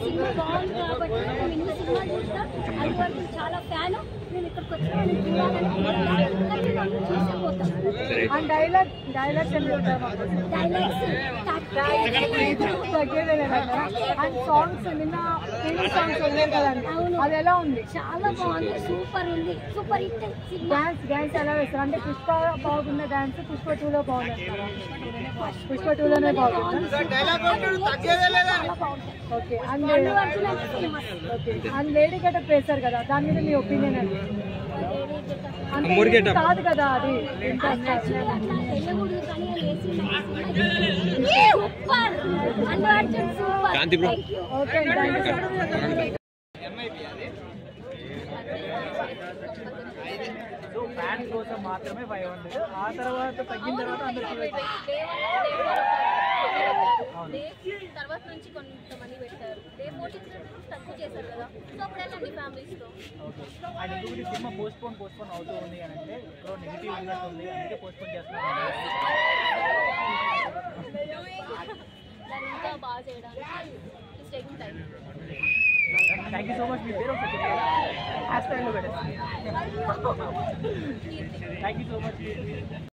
Cinema బాగుంది కాబట్టి మేము ఇన్ని సినిమాలు చూస్తాం అల్లు అర్జున్ చాలా ఫ్యాన్ మేము ఇక్కడికి వచ్చినా మేము చూడాలని అనుకుంటాం. కానీ మేము అందరం చూసే పోతాం ఆ డైలాగ్ డైలాగ్స్ ఎన్ని ఉంటాయి డైలాగ్స్ అండ్ సాంగ్స్ నిన్న ఫిల్మ్ సాంగ్స్ ఉన్నాయి కదండి అవును. అది ఎలా ఉంది చాలా బాగుంది సూపర్ ఉంది super hit cinema dance dance ఎలా వేస్తారు అంటే పుష్ప బాగున్న డాన్స్ పుష్ప టూలో బాగుంది పుష్ప టూలోనే బాగుంది చాలా బాగుంటాయి ఓకే అండ్ అల్లు అర్జున్ అంటే famous okay and lady getup వేశారు కదా దాని మీద మీ ఒపీనియన్ అండి అంటే అమ్మోరు ఇది getup. కాదు కదా అది యాక్చువల్గా అట్లా వెళ్ళకూడదు కానీ అది వేసి సూపర్ అల్లు అర్జున్ సూపర్ కాంతి bro. Thank you okay thank you so fans కోసం మాత్రమే ఫైవ్ హండ్రెడ్ ఆ తర్వాత తగ్గిన తర్వాత అందరికీ తర్వాత నుంచి కొంతమంది పెట్టారు డే ఫోర్టీన్ తక్కువ చేశారు కదా సో అప్పుడు వెళ్ళండి ఫ్యామిలీస్తో ఓకే అండ్ ఇంకొకటి cinema postpone postpone అవుతూ ఉంది అని అంటే ఎక్కడో నెగిటివ్ రిజల్ట్ ఉంది అందుకే పోస్ట్ పోన్ చేస్తున్నాం దాన్ని ఇంకా బాగా చేయడానికి it's taking time thank you so much మీ పేరు ఒకసారి చెప్పండి హ్యాష్ ట్యాగ్లో పెట్టండి థ్యాంక్ యూ సో మచ్